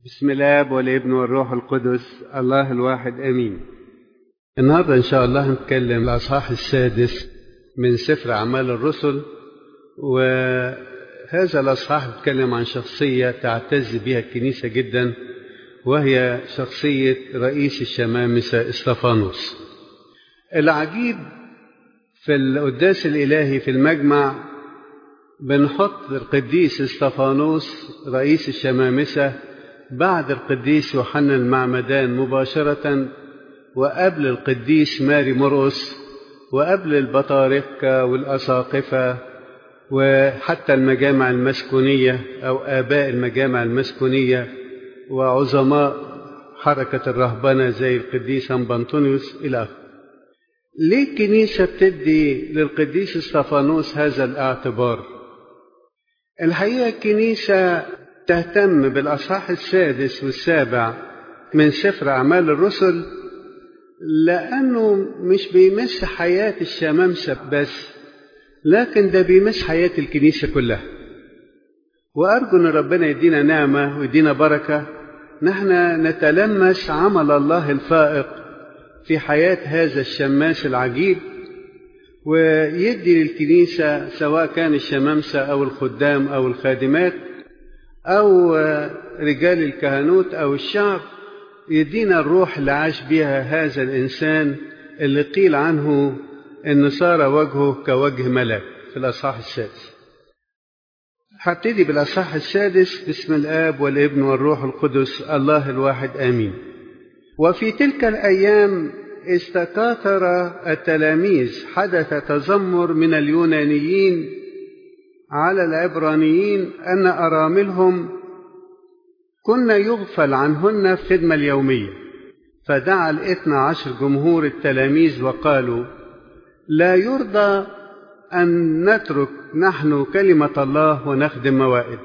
بسم الله والابن والروح القدس الله الواحد امين النهارده ان شاء الله هنتكلم الاصحاح السادس من سفر اعمال الرسل وهذا الاصحاح بيتكلم عن شخصيه تعتز بها الكنيسه جدا وهي شخصيه رئيس الشمامسه اسطفانوس العجيب في القداس الالهي في المجمع بنحط القديس اسطفانوس رئيس الشمامسه بعد القديس يوحنا المعمدان مباشرة وقبل القديس ماري مرقس وقبل البطاركة والأساقفة وحتى المجامع المسكونية أو آباء المجامع المسكونية وعظماء حركة الرهبنة زي القديس أنبنطونيوس إلى آخره. ليه الكنيسة بتدي للقديس اسطفانوس هذا الاعتبار؟ الحقيقة الكنيسة تهتم بالأصحاح السادس والسابع من سفر أعمال الرسل لأنه مش بيمس حياة الشمامسة بس لكن ده بيمس حياة الكنيسة كلها وأرجو أن ربنا يدينا نعمة ويدينا بركة نحن نتلمس عمل الله الفائق في حياة هذا الشماس العجيب ويدي للكنيسة سواء كان الشمامسة أو الخدام أو الخادمات أو رجال الكهنوت أو الشعب يدينا الروح اللي عاش بها هذا الإنسان اللي قيل عنه إن صار وجهه كوجه ملك في الأصحاح السادس هبتدي بالأصحاح السادس بسم الآب والابن والروح القدس الله الواحد آمين وفي تلك الأيام استكاثر التلاميذ حدث تذمر من اليونانيين على العبرانيين أن أراملهم كن يغفل عنهن في الخدمة اليومية فدعا الاثنى عشر جمهور التلاميذ وقالوا لا يرضى أن نترك نحن كلمة الله ونخدم موائد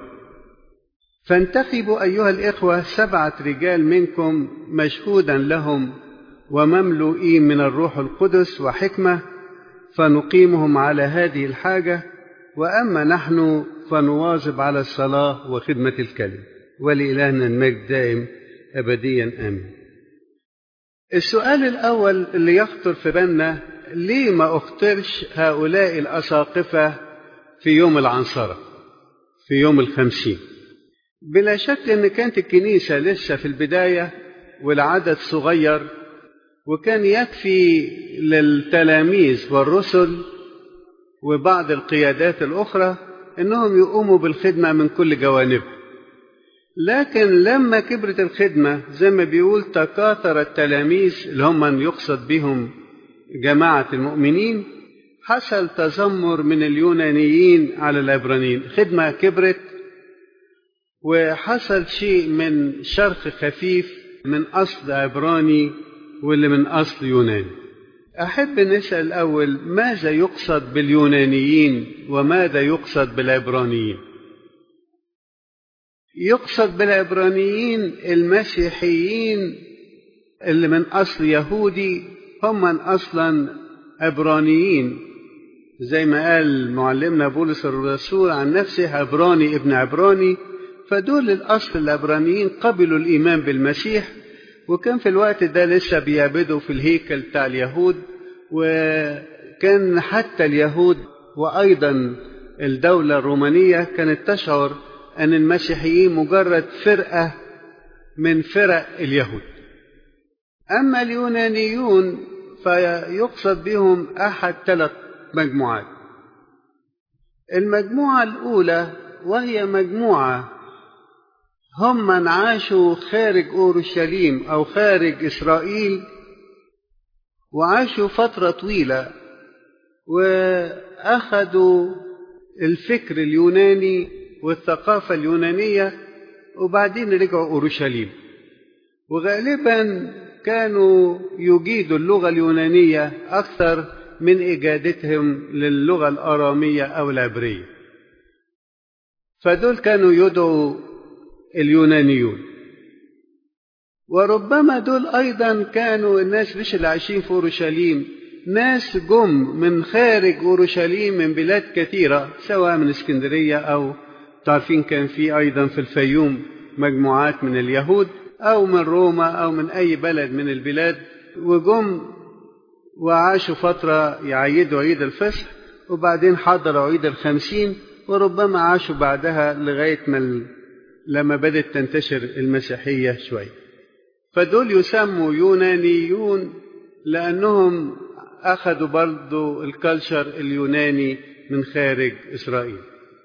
فانتخبوا أيها الإخوة سبعة رجال منكم مشهودا لهم ومملوئين من الروح القدس وحكمة فنقيمهم على هذه الحاجة وأما نحن فنواظب على الصلاة وخدمة الكلمة ولإلهنا المجد دائم أبديا آمين السؤال الأول اللي يخطر في بالنا ليه ما اخترش هؤلاء الأساقفة في يوم العنصرة في يوم الخمسين بلا شك أن كانت الكنيسة لسه في البداية والعدد صغير وكان يكفي للتلاميذ والرسل وبعض القيادات الأخرى أنهم يقوموا بالخدمة من كل جوانبها لكن لما كبرت الخدمة زي ما بيقول تكاثر التلاميذ اللي هم من يقصد بهم جماعة المؤمنين حصل تذمر من اليونانيين على العبرانيين خدمة كبرت وحصل شيء من شرخ خفيف من أصل عبراني واللي من أصل يوناني أحب نسأل الأول ماذا يقصد باليونانيين وماذا يقصد بالعبرانيين يقصد بالعبرانيين المسيحيين اللي من أصل يهودي هم من أصلا عبرانيين زي ما قال معلمنا بولس الرسول عن نفسه عبراني ابن عبراني فدول الأصل العبرانيين قبلوا الإيمان بالمسيح وكان في الوقت ده لسه بيعبدوا في الهيكل بتاع اليهود وكان حتى اليهود وأيضا الدولة الرومانية كانت تشعر أن المسيحيين مجرد فرقة من فرق اليهود أما اليونانيون فيقصد بهم أحد ثلاث مجموعات المجموعة الأولى وهي مجموعة هم من عاشوا خارج أورشليم أو خارج إسرائيل وعاشوا فترة طويلة وأخذوا الفكر اليوناني والثقافة اليونانية وبعدين رجعوا أورشليم وغالبا كانوا يجيدوا اللغة اليونانية أكثر من إجادتهم للغة الآرامية أو العبرية فدول كانوا يدعوا اليونانيون وربما دول أيضا كانوا الناس مش اللي عايشين في أورشليم ناس جم من خارج أورشليم من بلاد كثيرة سواء من اسكندرية أو تعرفين كان في أيضا في الفيوم مجموعات من اليهود أو من روما أو من أي بلد من البلاد وجم وعاشوا فترة يعيدوا عيد الفصح وبعدين حضروا عيد الخمسين وربما عاشوا بعدها لغاية ما لما بدأت تنتشر المسيحية شوية فدول يسموا يونانيون لأنهم أخذوا برضو الكالتشر اليوناني من خارج إسرائيل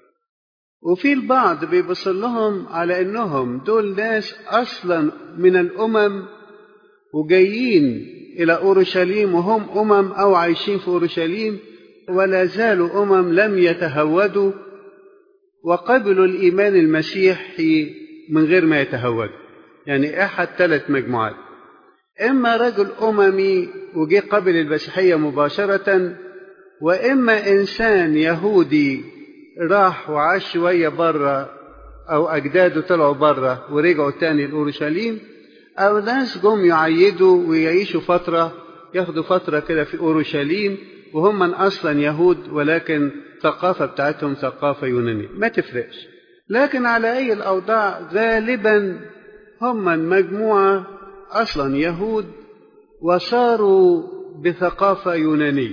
وفي البعض بيبص لهم على أنهم دول ناس أصلا من الأمم وجايين إلى أورشليم وهم أمم أو عايشين في أورشليم ولا زالوا أمم لم يتهودوا وقبلوا الإيمان المسيحي من غير ما يتهودوا يعني أحد ثلاث مجموعات إما رجل أممي وجي قبل المسيحية مباشرة وإما إنسان يهودي راح وعاش شوية بره أو أجداده طلعوا بره ورجعوا تاني لأورشليم أو ناس جم يعيدوا ويعيشوا فترة ياخدوا فترة كده في أورشليم وهم من أصلا يهود ولكن الثقافة بتاعتهم ثقافة يونانية ما تفرقش لكن على أي الأوضاع غالبا هم مجموعة أصلا يهود وصاروا بثقافة يونانية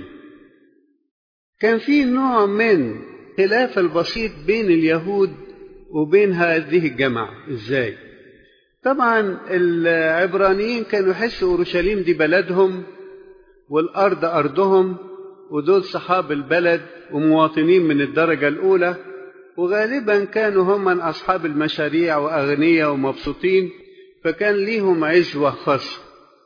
كان في نوع من خلاف البسيط بين اليهود وبين هذه الجماعة ازاي طبعا العبرانيين كانوا يحسوا اورشليم دي بلدهم والارض ارضهم ودول صحاب البلد ومواطنين من الدرجة الاولى وغالبا كانوا هم من اصحاب المشاريع واغنياء ومبسوطين فكان ليهم عزوة خاصة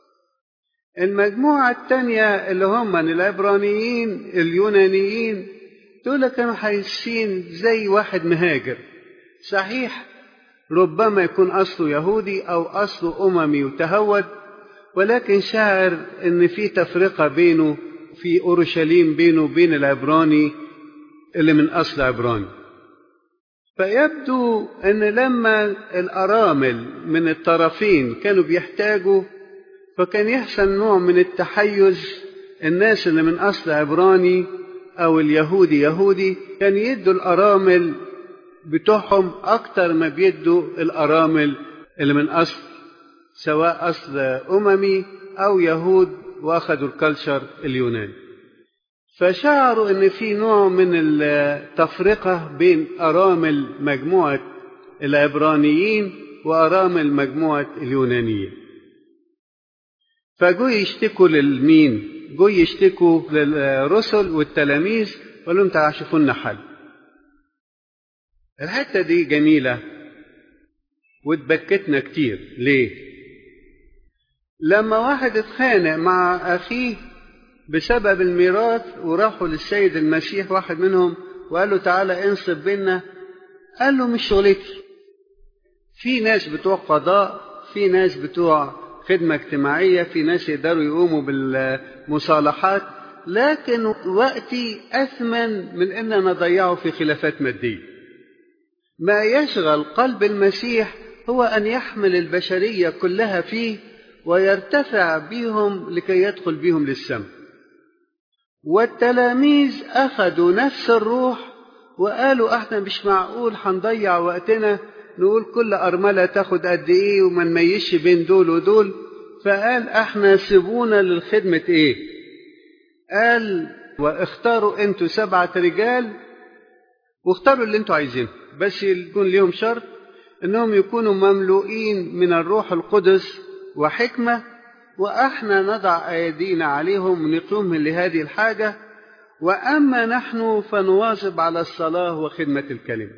المجموعة الثانية اللي هم من العبرانيين اليونانيين دول كانوا حاسين زي واحد مهاجر صحيح ربما يكون أصله يهودي أو أصله أممي وتهود ولكن شاعر إن في تفرقة بينه في أورشليم بينه وبين العبراني اللي من أصل عبراني فيبدو أن لما الأرامل من الطرفين كانوا بيحتاجوا فكان يحصل نوع من التحيز الناس اللي من أصل عبراني أو اليهودي يهودي كان يدوا الأرامل بتوعهم أكتر ما بيدوا الأرامل اللي من أصل سواء أصل أممي أو يهود وأخذوا الكالتشر اليوناني فشعروا ان في نوع من التفرقه بين ارامل مجموعه العبرانيين وارامل مجموعه اليونانيين فجو يشتكوا للمين جو يشتكوا للرسل والتلاميذ قالوا لهم تعالوا شوفوا لنا حل الحته دي جميله وتبكتنا كتير ليه لما واحد اتخانق مع اخيه بسبب الميراث وراحوا للسيد المسيح واحد منهم وقال له تعالى انصب بينا قال له مش شغلتي في ناس بتوع قضاء في ناس بتوع خدمة اجتماعية في ناس يقدروا يقوموا بالمصالحات لكن وقتي أثمن من أن أنا أضيعه في خلافات مادية ما يشغل قلب المسيح هو أن يحمل البشرية كلها فيه ويرتفع بهم لكي يدخل بهم للسماء والتلاميذ أخذوا نفس الروح وقالوا احنا مش معقول هنضيع وقتنا نقول كل أرملة تاخد قد إيه وما نميزش بين دول ودول فقال احنا سيبونا للخدمة إيه قال واختاروا انتوا سبعة رجال واختاروا اللي انتوا عايزينه بس يكون ليهم شرط انهم يكونوا مملوئين من الروح القدس وحكمه واحنا نضع ايدينا عليهم ونقوم لهذه الحاجه واما نحن فنواظب على الصلاه وخدمه الكلمه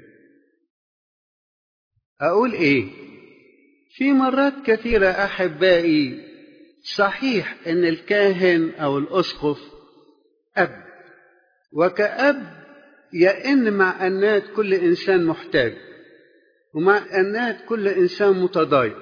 اقول ايه في مرات كثيره احبائي صحيح ان الكاهن او الاسقف اب وكاب يئن مع انات كل انسان محتاج ومع انات كل انسان متضايق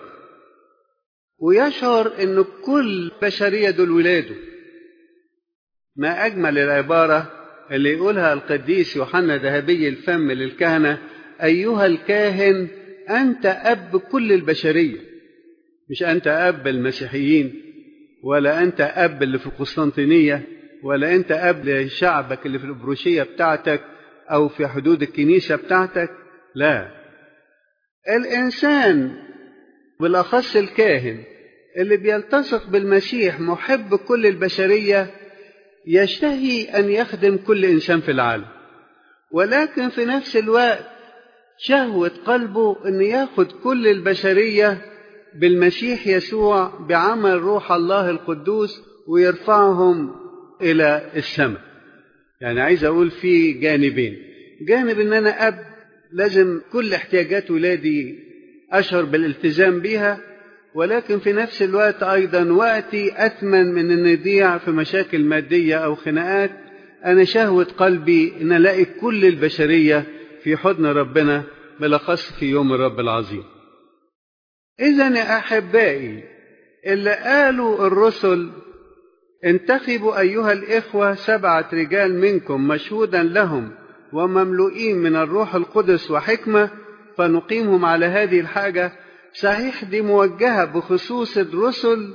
ويشعر ان كل بشريه دول ولاده ما اجمل العباره اللي يقولها القديس يوحنا ذهبي الفم للكهنه ايها الكاهن انت اب كل البشريه مش انت اب المسيحيين ولا انت اب اللي في القسطنطينيه ولا انت اب لشعبك اللي في الابروشيه بتاعتك او في حدود الكنيسه بتاعتك لا الإنسان بالأخص الكاهن اللي بيلتصق بالمسيح محب كل البشرية يشتهي أن يخدم كل إنسان في العالم ولكن في نفس الوقت شهوة قلبه أن ياخد كل البشرية بالمسيح يسوع بعمل روح الله القدوس ويرفعهم إلى السماء يعني عايز أقول في جانبين جانب أن أنا أب لازم كل احتياجات ولادي أشعر بالالتزام بها ولكن في نفس الوقت أيضا وقتي أثمن من أن يضيع في مشاكل مادية أو خناقات أنا شهوة قلبي أن ألاقي كل البشرية في حضن ربنا بالأخص في يوم الرب العظيم إذا يا أحبائي اللي قالوا الرسل انتخبوا أيها الإخوة سبعة رجال منكم مشهودا لهم ومملوئين من الروح القدس وحكمة فنقيمهم على هذه الحاجة صحيح دي موجهة بخصوص الرسل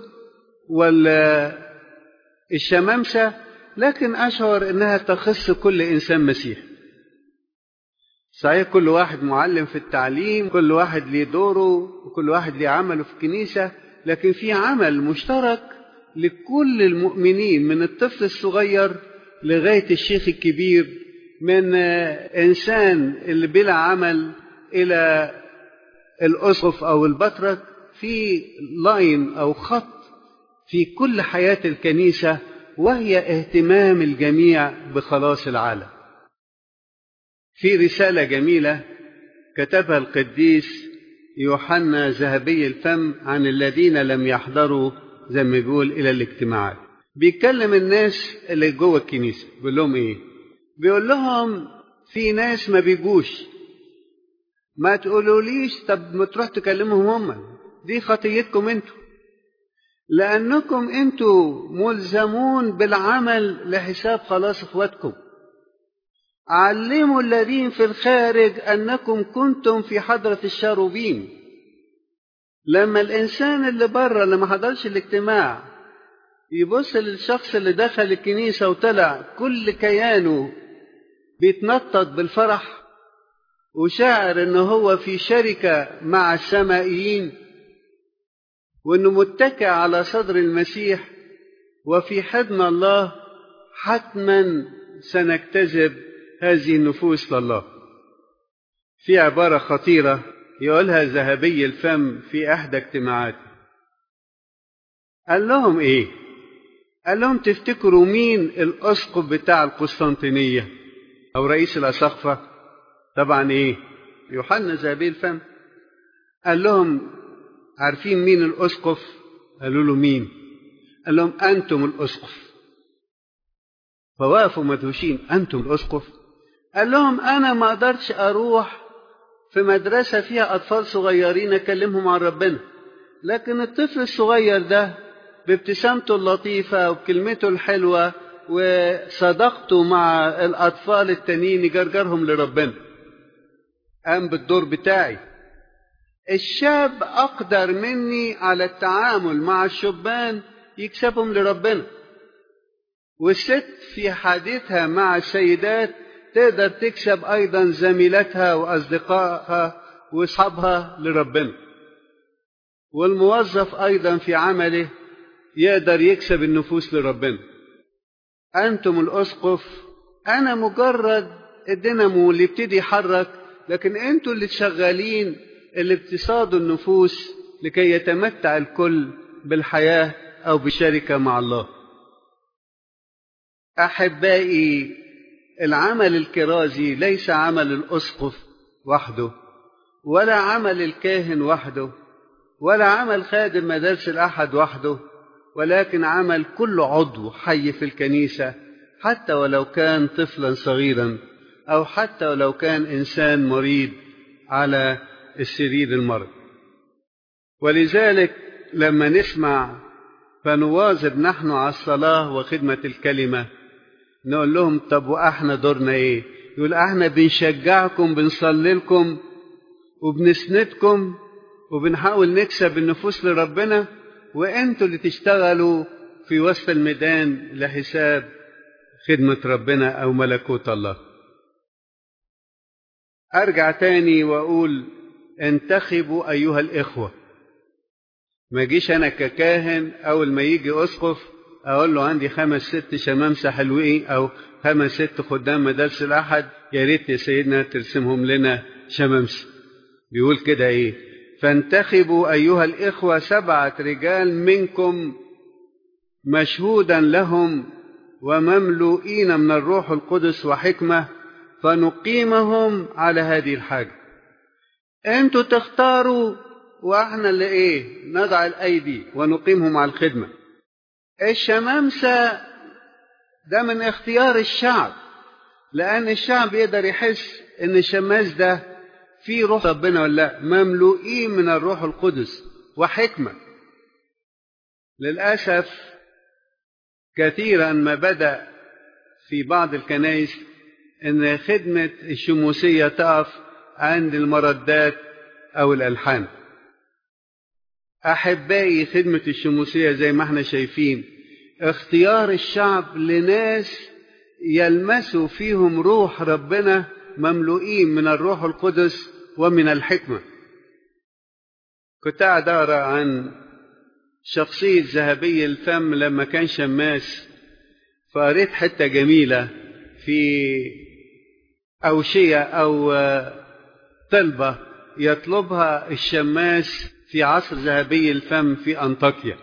والشمامسة لكن أشعر أنها تخص كل إنسان مسيحي صحيح كل واحد معلم في التعليم كل واحد ليه دوره وكل واحد ليه عمله في الكنيسة لكن في عمل مشترك لكل المؤمنين من الطفل الصغير لغاية الشيخ الكبير من إنسان اللي بلا عمل إلى الأسقف أو البطرك في لاين أو خط في كل حياة الكنيسة وهي اهتمام الجميع بخلاص العالم في رسالة جميلة كتبها القديس يوحنا ذهبي الفم عن الذين لم يحضروا زي ما بيقول إلى الاجتماعات بيتكلم الناس اللي جوه الكنيسة بيقول لهم إيه بيقول لهم في ناس ما بيجوش ما تقولوليش طب ما تروح تكلمهم هم دي خطيتكم انتوا لأنكم انتوا ملزمون بالعمل لحساب خلاص اخواتكم علموا الذين في الخارج أنكم كنتم في حضرة الشاروبين لما الإنسان اللي بره اللي ما حضرش الاجتماع يبص للشخص اللي دخل الكنيسة وطلع كل كيانه بيتنطط بالفرح وشاعر انه هو في شركة مع السمائيين وانه متكئ على صدر المسيح وفي حضن الله حتما سنجتذب هذه النفوس لله في عبارة خطيرة يقولها ذهبي الفم في أحدى اجتماعاته قال لهم إيه؟ قال لهم تفتكروا مين الأسقف بتاع القسطنطينية أو رئيس الأساقفة؟ طبعا إيه؟ يوحنا ذهبي الفم قال لهم عارفين مين الأسقف؟ قالوا له مين؟ قال لهم أنتم الأسقف فوقفوا مدهوشين أنتم الأسقف؟ قال لهم أنا ما أقدرش أروح في مدرسة فيها أطفال صغيرين أكلمهم عن ربنا لكن الطفل الصغير ده بابتسامته اللطيفة وبكلمته الحلوة وصداقته مع الأطفال التانيين يجرجرهم لربنا قام بالدور بتاعي الشاب أقدر مني على التعامل مع الشبان يكسبهم لربنا والست في حديثها مع السيدات تقدر تكسب أيضا زميلتها وأصدقائها وأصحابها لربنا والموظف أيضا في عمله يقدر يكسب النفوس لربنا أنتم الأسقف أنا مجرد الدينامو اللي يبتدي يحرك لكن أنتوا اللي شغالين اللي بتصادوا النفوس لكي يتمتع الكل بالحياة أو بالشركة مع الله أحبائي العمل الكرازي ليس عمل الأسقف وحده ولا عمل الكاهن وحده ولا عمل خادم مدارس الأحد وحده ولكن عمل كل عضو حي في الكنيسة حتى ولو كان طفلا صغيرا أو حتى ولو كان إنسان مريض على السرير المرض ولذلك لما نسمع فنواظب نحن على الصلاة وخدمة الكلمة نقول لهم طب واحنا دورنا ايه يقول احنا بنشجعكم بنصلي لكم وبنسندكم وبنحاول نكسب النفوس لربنا وانتوا اللي تشتغلوا في وسط الميدان لحساب خدمة ربنا او ملكوت الله ارجع تاني واقول انتخبوا أيها الإخوة ما جيش أنا ككاهن أول ما يجي أسقف أقول له عندي خمس ست شمامسة حلوين أو خمس ست خدام مدارس الأحد يا ريت يا سيدنا ترسمهم لنا شمامسة بيقول كده إيه فانتخبوا أيها الإخوة سبعة رجال منكم مشهودا لهم ومملوئين من الروح القدس وحكمة فنقيمهم على هذه الحاجة انتوا تختاروا واحنا اللي ايه نضع الايدي ونقيمهم على الخدمة الشمامسة ده من اختيار الشعب لان الشعب يقدر يحس ان الشماس ده فيه روح ربنا ولا لا مملوئين من الروح القدس وحكمة للأسف كثيرا ما بدأ في بعض الكنائس ان خدمة الشموسية تقف عند المردات او الالحان احبائي خدمة الشموسية زي ما احنا شايفين اختيار الشعب لناس يلمسوا فيهم روح ربنا مملوئين من الروح القدس ومن الحكمة كنت قاعد اقرا عن شخصية ذهبي الفم لما كان شماس فقريت حتة جميلة في أوشية أو طلبة يطلبها الشماس في عصر ذهبي الفم في أنطاكيا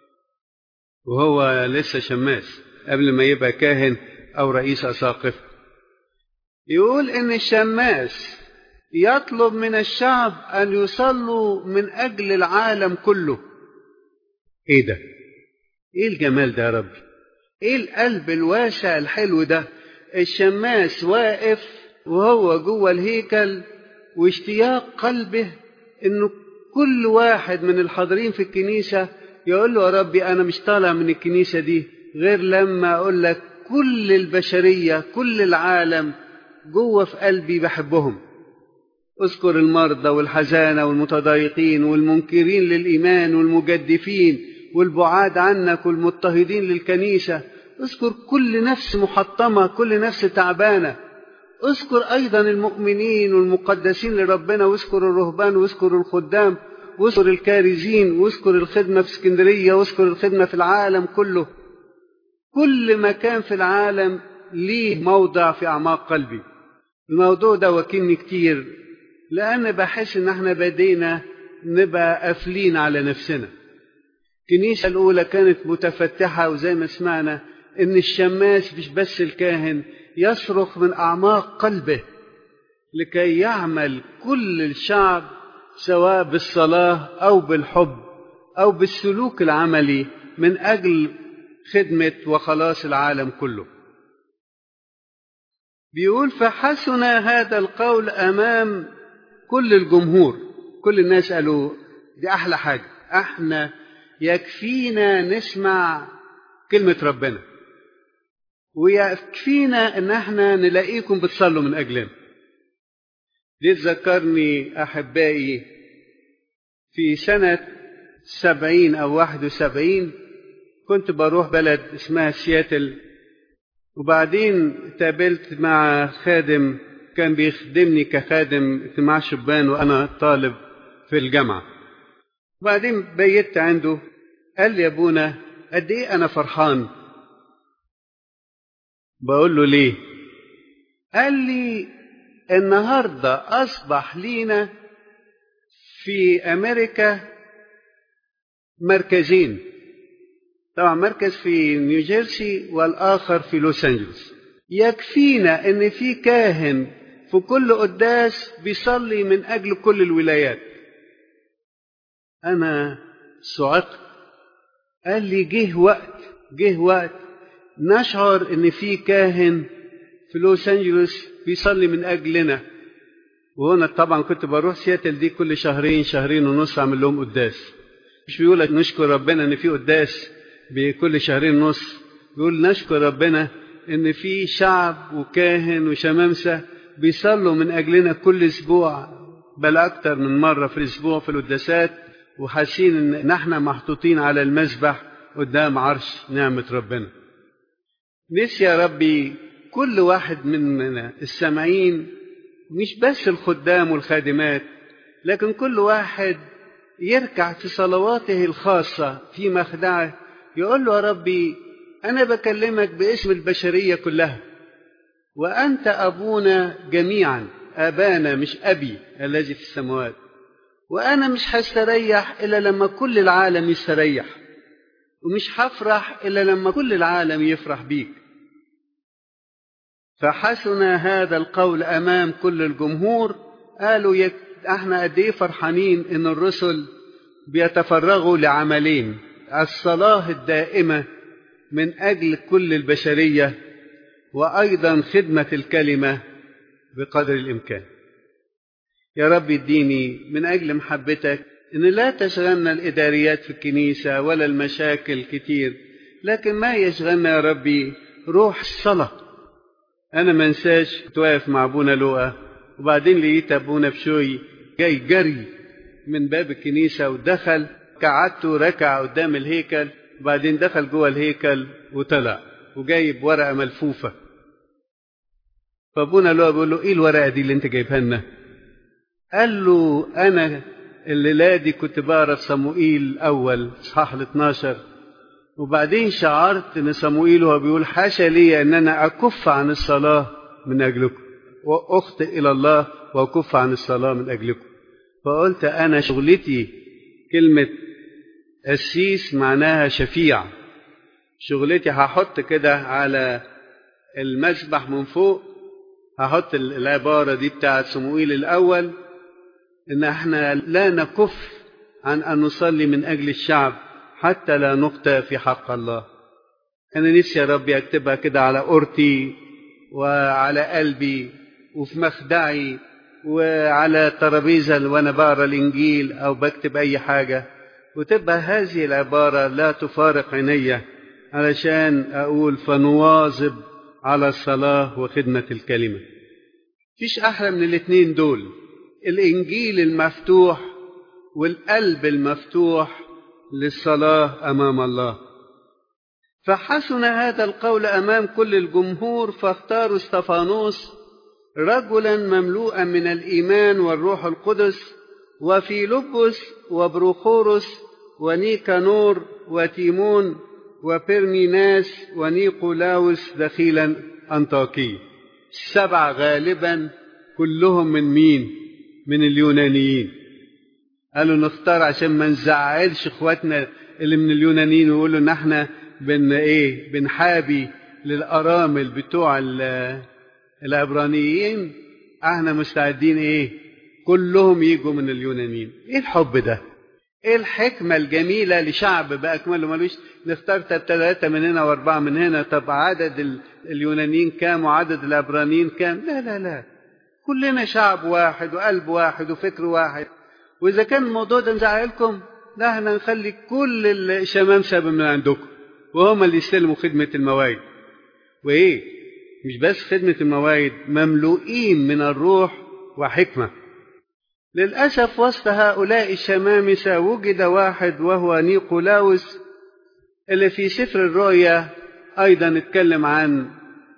وهو لسه شماس قبل ما يبقى كاهن أو رئيس أساقفة يقول إن الشماس يطلب من الشعب أن يصلوا من أجل العالم كله إيه ده؟ إيه الجمال ده يا رب؟ إيه القلب الواسع الحلو ده؟ الشماس واقف وهو جوه الهيكل واشتياق قلبه انه كل واحد من الحاضرين في الكنيسة يقول له يا ربي أنا مش طالع من الكنيسة دي غير لما أقول لك كل البشرية كل العالم جوه في قلبي بحبهم اذكر المرضى والحزانة والمتضايقين والمنكرين للإيمان والمجدفين والبعاد عنك والمضطهدين للكنيسة اذكر كل نفس محطمة كل نفس تعبانة اذكر أيضا المؤمنين والمقدسين لربنا واذكر الرهبان واذكر الخدام واذكر الكارزين واذكر الخدمة في اسكندرية واذكر الخدمة في العالم كله كل مكان في العالم ليه موضع في أعماق قلبي الموضوع ده وكلني كتير لأن بحس إن احنا بدينا نبقى قافلين على نفسنا الكنيسة الأولى كانت متفتحة وزي ما سمعنا إن الشماس مش بس الكاهن يصرخ من أعماق قلبه لكي يعمل كل الشعب سواء بالصلاة أو بالحب أو بالسلوك العملي من أجل خدمة وخلاص العالم كله بيقول فحسن هذا القول أمام كل الجمهور كل الناس قالوا دي أحلى حاجة احنا يكفينا نسمع كلمة ربنا ويكفينا ان احنا نلاقيكم بتصلوا من اجلنا دي تذكرني احبائي في سنة سبعين او واحد وسبعين كنت بروح بلد اسمها سياتل وبعدين تقابلت مع خادم كان بيخدمني كخادم اجتماع شبان وانا طالب في الجامعة وبعدين بيت عنده قال لي يا ابونا قد ايه انا فرحان بقول له ليه قال لي النهارده اصبح لينا في امريكا مركزين طبعا مركز في نيوجيرسي والاخر في لوس انجلوس يكفينا ان في كاهن في كل قداس بيصلي من اجل كل الولايات انا صعقت قال لي جه وقت جه وقت نشعر ان في كاهن في لوس انجلوس بيصلي من اجلنا وهنا طبعا كنت بروح سياتل دي كل شهرين شهرين ونص اعمل لهم قداس مش بيقول لك نشكر ربنا ان في قداس بكل شهرين ونص بيقول نشكر ربنا ان في شعب وكاهن وشمامسه بيصلوا من اجلنا كل اسبوع بل اكتر من مره في الاسبوع في القداسات وحاسين ان احنا محطوطين على المسبح قدام عرش نعمه ربنا نفسي يا ربي كل واحد مننا السامعين مش بس الخدام والخادمات لكن كل واحد يركع في صلواته الخاصة في مخدعه يقول له يا ربي أنا بكلمك باسم البشرية كلها وأنت أبونا جميعا أبانا مش أبي الذي في السماوات وأنا مش هستريح إلا لما كل العالم يستريح ومش هفرح إلا لما كل العالم يفرح بيك فحسن هذا القول أمام كل الجمهور قالوا يك... احنا قد ايه فرحانين ان الرسل بيتفرغوا لعملين الصلاة الدائمة من أجل كل البشرية وأيضا خدمة الكلمة بقدر الإمكان يا رب اديني من أجل محبتك إن لا تشغلنا الإداريات في الكنيسة ولا المشاكل كتير لكن ما يشغلنا يا ربي روح الصلاة أنا ما انساش كنت واقف مع أبونا لوقا وبعدين لقيت أبونا بشوي جاي جري من باب الكنيسة ودخل قعدت وركع قدام الهيكل وبعدين دخل جوه الهيكل وطلع وجايب ورقة ملفوفة فابونا لوقا بيقول له ايه الورقة دي اللي انت جايبها لنا؟ قال له انا الليلة دي كنت بقرا في صموئيل الاول اصحاح ال 12 وبعدين شعرت ان صموئيل هو بيقول حاشا لي ان انا اكف عن الصلاة من اجلكم واخطئ الى الله واكف عن الصلاة من اجلكم فقلت انا شغلتي كلمة قسيس معناها شفيع شغلتي هحط كده على المسبح من فوق هحط العبارة دي بتاعت صموئيل الأول إن احنا لا نكف عن أن نصلي من أجل الشعب حتى لا نخطئ في حق الله أنا نفسي يا ربي أكتبها كده على قرتي وعلى قلبي وفي مخدعي وعلى ترابيزة وأنا بقرا الإنجيل أو بكتب أي حاجة وتبقى هذه العبارة لا تفارق عيني علشان أقول فنواظب على الصلاة وخدمة الكلمة فيش أحلى من الاتنين دول الإنجيل المفتوح والقلب المفتوح للصلاة أمام الله فحسن هذا القول أمام كل الجمهور فاختاروا استفانوس رجلا مملوءا من الإيمان والروح القدس وفي لبس وبروخورس ونيكانور وتيمون وبرميناس ونيقولاوس دخيلا أنطاكية السبع غالبا كلهم من مين من اليونانيين قالوا نختار عشان ما نزعلش اخواتنا اللي من اليونانيين ويقولوا ان احنا بن ايه بنحابي للارامل بتوع العبرانيين احنا مستعدين ايه كلهم يجوا من اليونانيين ايه الحب ده ايه الحكمة الجميلة لشعب بأكمله ملوش نختار ثلاثة من هنا وأربعة من هنا طب عدد اليونانيين كام وعدد العبرانيين كام لا لا لا كلنا شعب واحد وقلب واحد وفكر واحد وإذا كان الموضوع ده مزعلكم لا احنا نخلي كل الشمامسة من عندكم وهم اللي يستلموا خدمة المواعيد وإيه مش بس خدمة المواعيد مملوئين من الروح وحكمة للأسف وسط هؤلاء الشمامسة وجد واحد وهو نيقولاوس اللي في سفر الرؤيا أيضا اتكلم عن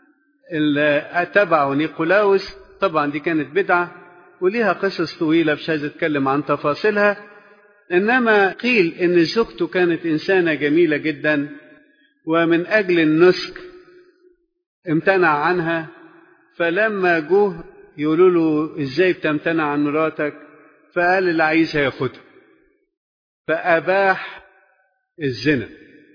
اللي تبعه نيقولاوس طبعا دي كانت بدعة وليها قصص طويلة مش عايز أتكلم عن تفاصيلها إنما قيل إن زوجته كانت إنسانة جميلة جدا ومن أجل النسك امتنع عنها فلما جوه يقولوا له ازاي بتمتنع عن مراتك فقال اللي عايزها ياخدها فأباح الزنا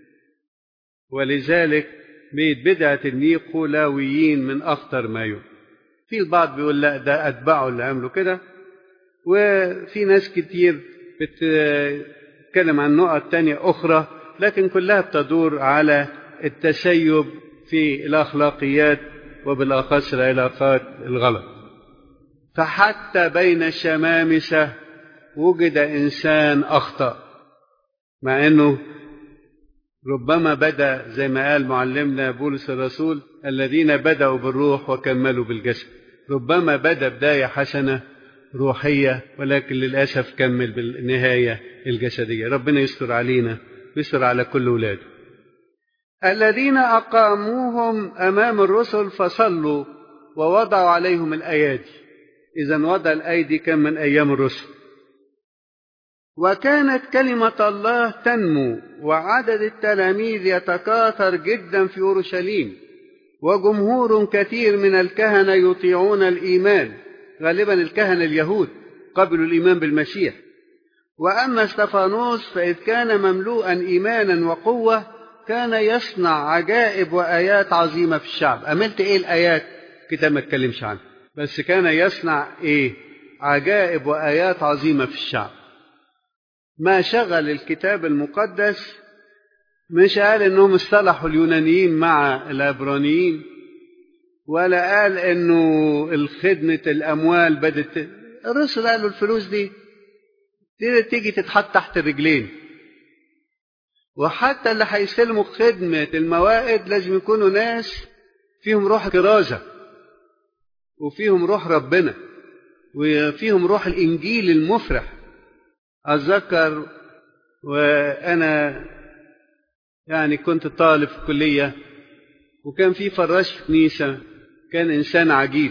ولذلك بيت بدعة النيقولاويين من أخطر ما يمكن في البعض بيقول لا ده أتباعه اللي عملوا كده وفي ناس كتير بتتكلم عن نقط تانية أخرى لكن كلها بتدور على التسيب في الأخلاقيات وبالأخص العلاقات الغلط فحتى بين الشمامسة وجد إنسان أخطأ مع أنه ربما بدأ زي ما قال معلمنا بولس الرسول الذين بدأوا بالروح وكملوا بالجسد ربما بدأ بداية حسنة روحية ولكن للأسف كمل بالنهاية الجسدية ربنا يستر علينا ويستر على كل ولاده الذين أقاموهم أمام الرسل فصلوا ووضعوا عليهم الأيادي إذا وضع الأيدي كان من أيام الرسل وكانت كلمة الله تنمو وعدد التلاميذ يتكاثر جدا في أورشليم وجمهور كثير من الكهنة يطيعون الإيمان غالبا الكهنة اليهود قبلوا الإيمان بالمسيح وأما استفانوس فإذ كان مملوءا إيمانا وقوة كان يصنع عجائب وآيات عظيمة في الشعب أملت إيه الآيات كتاب ما اتكلمش عنها بس كان يصنع إيه عجائب وآيات عظيمة في الشعب ما شغل الكتاب المقدس مش قال انهم اصطلحوا اليونانيين مع العبرانيين ولا قال انه الخدمة الاموال بدت الرسل قالوا الفلوس دي تيجي تتحط تحت الرجلين وحتى اللي هيستلموا خدمة الموائد لازم يكونوا ناس فيهم روح كرازة وفيهم روح ربنا وفيهم روح الإنجيل المفرح أتذكر وأنا يعني كنت طالب في الكلية وكان في فراش في كنيسة كان إنسان عجيب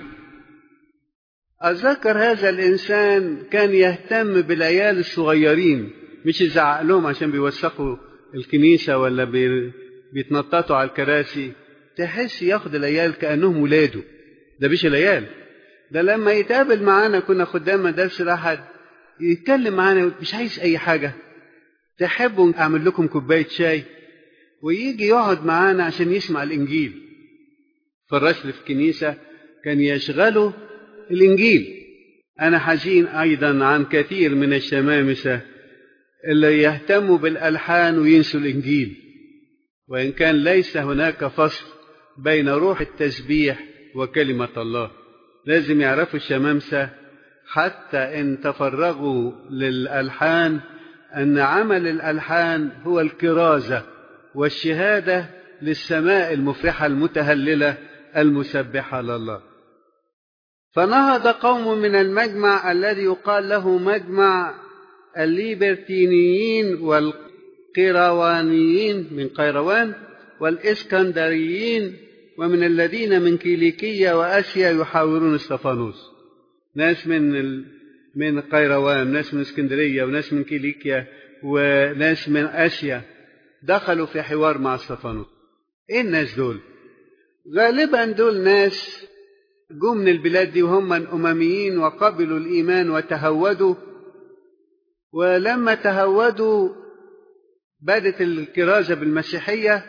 أتذكر هذا الإنسان كان يهتم بالعيال الصغيرين مش يزعق لهم عشان بيوسخوا الكنيسة ولا بيتنططوا على الكراسي تحس ياخد العيال كأنهم ولاده ده مش العيال ده لما يتقابل معانا كنا خدام مدارس الأحد يتكلم معانا مش عايز أي حاجة تحبوا أعمل لكم كوباية شاي ويجي يقعد معانا عشان يسمع الإنجيل فالرسل في الكنيسة كان يشغله الإنجيل أنا حزين أيضا عن كثير من الشمامسة اللي يهتموا بالألحان وينسوا الإنجيل وإن كان ليس هناك فصل بين روح التسبيح وكلمة الله لازم يعرفوا الشمامسة حتى إن تفرغوا للألحان أن عمل الألحان هو الكرازة والشهادة للسماء المفرحة المتهللة المسبحة لله فنهض قوم من المجمع الذي يقال له مجمع الليبرتينيين والقيروانيين من قيروان والإسكندريين ومن الذين من كيليكية وآسيا يحاورون استفانوس ناس من ال... من قيروان ناس من اسكندرية وناس من كيليكيا وناس من آسيا دخلوا في حوار مع استفانوس ايه الناس دول غالبا دول ناس جم من البلاد دي وهم من أمميين وقبلوا الإيمان وتهودوا ولما تهودوا بدت الكرازة بالمسيحية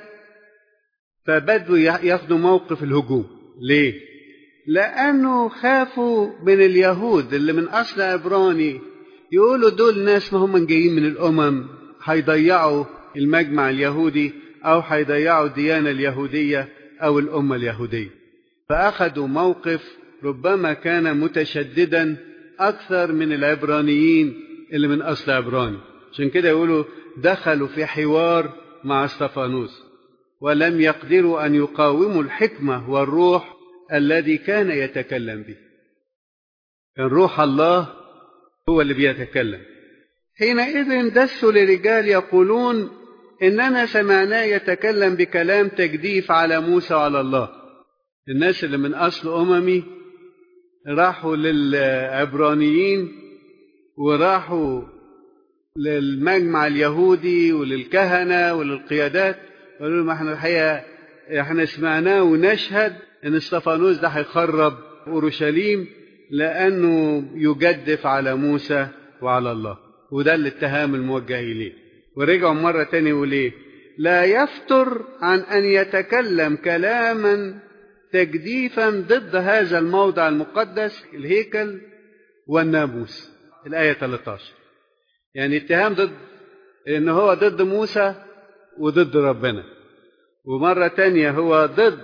فبدوا ياخدوا موقف الهجوم ليه؟ لأنه خافوا من اليهود اللي من أصل عبراني يقولوا دول ناس ما هم جايين من الأمم هيضيعوا المجمع اليهودي أو هيضيعوا الديانة اليهودية أو الأمة اليهودية فأخذوا موقف ربما كان متشددا أكثر من العبرانيين اللي من أصل عبراني عشان كده يقولوا دخلوا في حوار مع استفانوس ولم يقدروا أن يقاوموا الحكمة والروح الذي كان يتكلم به كان روح الله هو اللي بيتكلم حينئذ دسوا لرجال يقولون إننا سمعناه يتكلم بكلام تجديف على موسى وعلى الله الناس اللي من أصل أممي راحوا للعبرانيين وراحوا للمجمع اليهودي وللكهنة وللقيادات قالوا لهم احنا الحقيقة احنا سمعناه ونشهد ان استفانوس ده هيخرب اورشليم لانه يجدف على موسى وعلى الله وده الاتهام الموجه اليه ورجعوا مرة تاني يقول ايه لا يفتر عن ان يتكلم كلاما تجديفا ضد هذا الموضع المقدس الهيكل والناموس الآية 13 يعني اتهام ضد ان هو ضد موسى وضد ربنا ومرة تانية هو ضد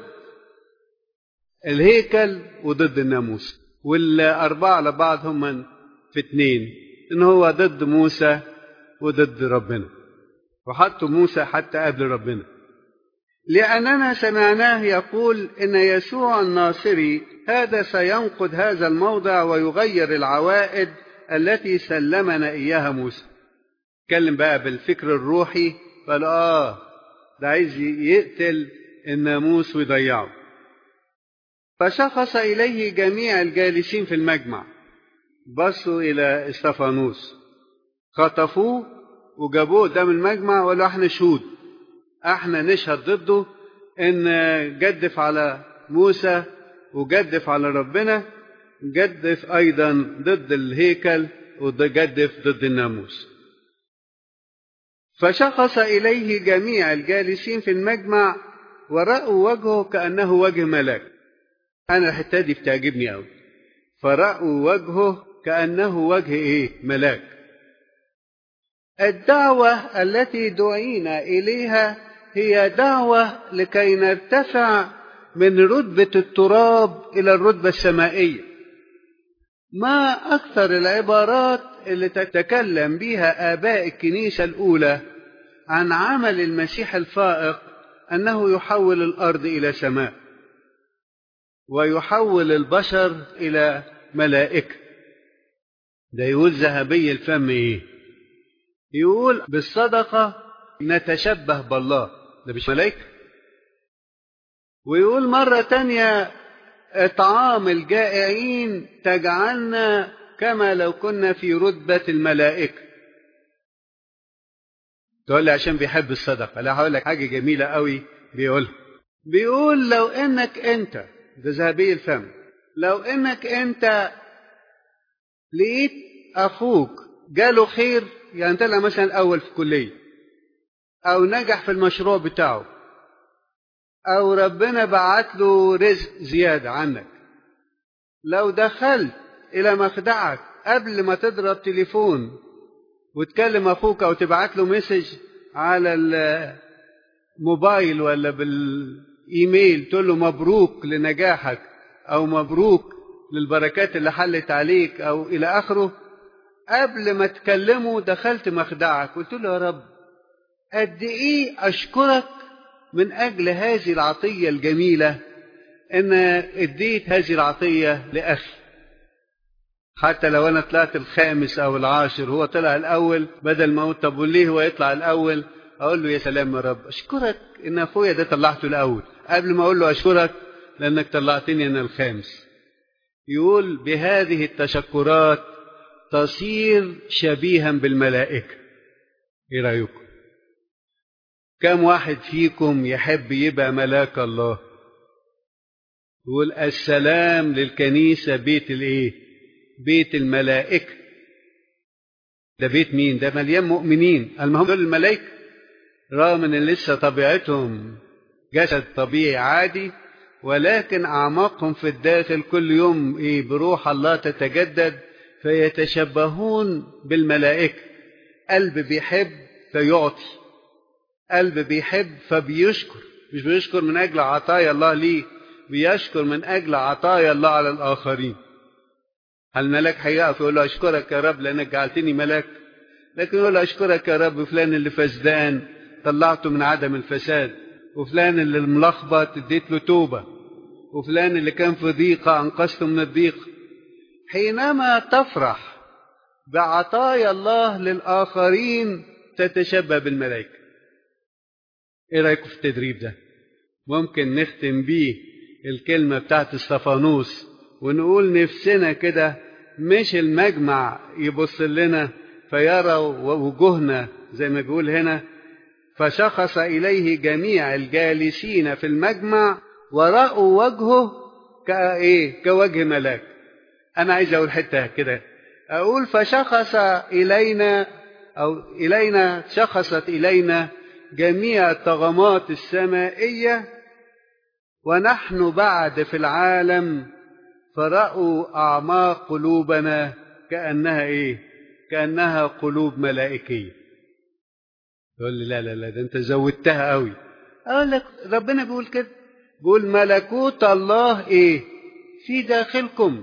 الهيكل وضد الناموس والأربعة على بعض هم في اتنين إن هو ضد موسى وضد ربنا وحطوا موسى حتى قبل ربنا لأننا سمعناه يقول إن يسوع الناصري هذا سينقض هذا الموضع ويغير العوائد التي سلمنا إياها موسى اتكلم بقى بالفكر الروحي قال آه ده عايز يقتل الناموس ويضيعه فشخص إليه جميع الجالسين في المجمع بصوا إلى استفانوس خطفوه وجابوه قدام المجمع وقالوا احنا شهود احنا نشهد ضده ان جدف على موسى وجدف على ربنا جدف ايضا ضد الهيكل وجدف ضد الناموس فشخص اليه جميع الجالسين في المجمع ورأوا وجهه كأنه وجه ملاك أنا الحتة دي بتعجبني أوي فرأوا وجهه كأنه وجه إيه ملاك الدعوة التي دعينا إليها هي دعوة لكي نرتفع من رتبة التراب إلى الرتبة السمائية ما أكثر العبارات اللي تتكلم بها آباء الكنيسة الأولى عن عمل المسيح الفائق أنه يحول الأرض إلى سماء ويحول البشر إلى ملائكة ده يقول ذهبي الفم إيه يقول بالصدقة نتشبه بالله ده مش ملائكة ويقول مرة تانية إطعام الجائعين تجعلنا كما لو كنا في رتبة الملائكة تقول لي عشان بيحب الصدقة لا هقول لك حاجة جميلة قوي بيقولها بيقول لو انك انت ده ذهبي الفم لو انك انت لقيت اخوك جاله خير يعني طلع مثلا الاول في الكلية او نجح في المشروع بتاعه او ربنا بعت له رزق زيادة عنك لو دخلت الى مخدعك قبل ما تضرب تليفون وتكلم اخوك او تبعت له مسج على الموبايل ولا بالايميل تقول له مبروك لنجاحك او مبروك للبركات اللي حلت عليك او الى اخره قبل ما تكلمه دخلت مخدعك قلت له يا رب قد ايه اشكرك من اجل هذه العطيه الجميله ان اديت هذه العطيه لاخي حتى لو انا طلعت الخامس او العاشر هو طلع الاول بدل ما اقول طب وليه هو يطلع الاول اقول له يا سلام يا رب اشكرك ان اخويا ده طلعته الاول قبل ما اقول له اشكرك لانك طلعتني انا الخامس يقول بهذه التشكرات تصير شبيها بالملائكه ايه رايكم كم واحد فيكم يحب يبقى ملاك الله يقول السلام للكنيسه بيت الايه بيت الملائكة ده بيت مين ده مليان مؤمنين المهم دول الملائكة رغم ان لسه طبيعتهم جسد طبيعي عادي ولكن اعماقهم في الداخل كل يوم ايه بروح الله تتجدد فيتشبهون بالملائكة قلب بيحب فيعطي قلب بيحب فبيشكر مش بيشكر من اجل عطايا الله ليه بيشكر من اجل عطايا الله على الاخرين الملاك هيقف يقول له اشكرك يا رب لانك جعلتني ملاك لكن يقول له اشكرك يا رب فلان اللي فسدان طلعته من عدم الفساد وفلان اللي ملخبط اديت له توبه وفلان اللي كان في ضيقه انقذته من الضيق حينما تفرح بعطايا الله للاخرين تتشبه بالملائكه ايه رايكم في التدريب ده ممكن نختم بيه الكلمه بتاعت استفانوس ونقول نفسنا كده مش المجمع يبص لنا فيروا وجوهنا زي ما بيقول هنا فشخص إليه جميع الجالسين في المجمع ورأوا وجهه كإيه كوجه ملاك أنا عايز أقول حتة كده أقول فشخص إلينا أو إلينا شخصت إلينا جميع الطغمات السمائية ونحن بعد في العالم فرأوا أعماق قلوبنا كأنها إيه؟ كأنها قلوب ملائكية. يقول لي لا لا لا ده أنت زودتها قوي. أقول لك ربنا بيقول كده. بيقول ملكوت الله إيه؟ في داخلكم.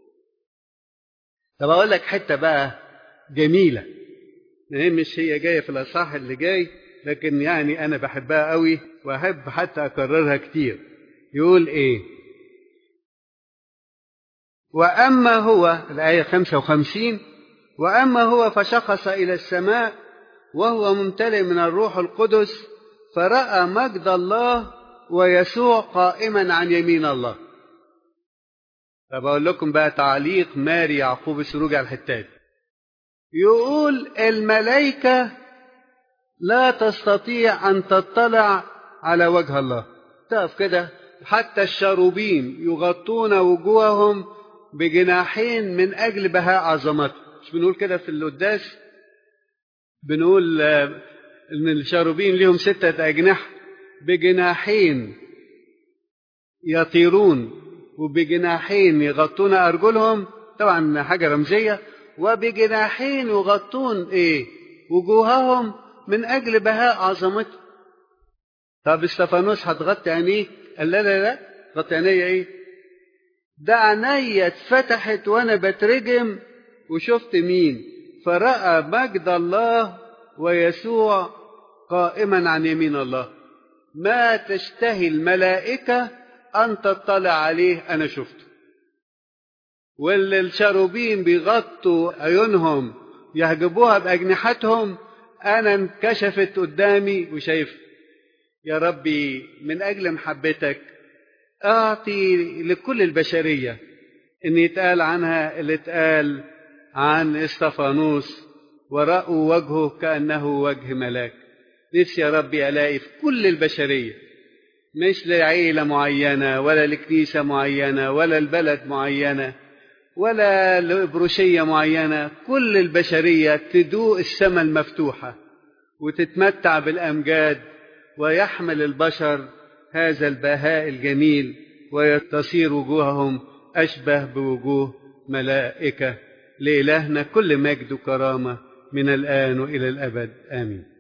طب أقول لك حتة بقى جميلة. هي مش هي جاية في الأصحاح اللي جاي لكن يعني أنا بحبها قوي وأحب حتى أكررها كتير. يقول إيه؟ وأما هو الآية 55 وأما هو فشخص إلى السماء وهو ممتلئ من الروح القدس فرأى مجد الله ويسوع قائما عن يمين الله طب أقول لكم بقى تعليق ماري يعقوب السروج على الحتات يقول الملائكة لا تستطيع أن تطلع على وجه الله تقف كده حتى الشاروبين يغطون وجوههم بجناحين من أجل بهاء عظمته مش بنقول كده في القداس بنقول إن الشاروبين لهم ستة أجنحة بجناحين يطيرون وبجناحين يغطون أرجلهم طبعا حاجة رمزية وبجناحين يغطون إيه وجوههم من أجل بهاء عظمته طب استفانوس هتغطي عينيه قال لا لا لا غطي عينيا ايه ده عينيا اتفتحت وانا بترجم وشفت مين فرأى مجد الله ويسوع قائما عن يمين الله ما تشتهي الملائكة أن تطلع عليه أنا شفته واللي الشاروبين بيغطوا عيونهم يحجبوها بأجنحتهم أنا انكشفت قدامي وشايف يا ربي من أجل محبتك أعطي لكل البشرية إن يتقال عنها اللي اتقال عن استفانوس ورأوا وجهه كأنه وجه ملاك نفسي يا ربي ألاقي في كل البشرية مش لعيلة معينة ولا لكنيسة معينة ولا لبلد معينة ولا لإبروشية معينة كل البشرية تدوق السماء المفتوحة وتتمتع بالأمجاد ويحمل البشر هذا البهاء الجميل وتصير وجوههم أشبه بوجوه ملائكة لإلهنا كل مجد وكرامة من الآن وإلى الأبد آمين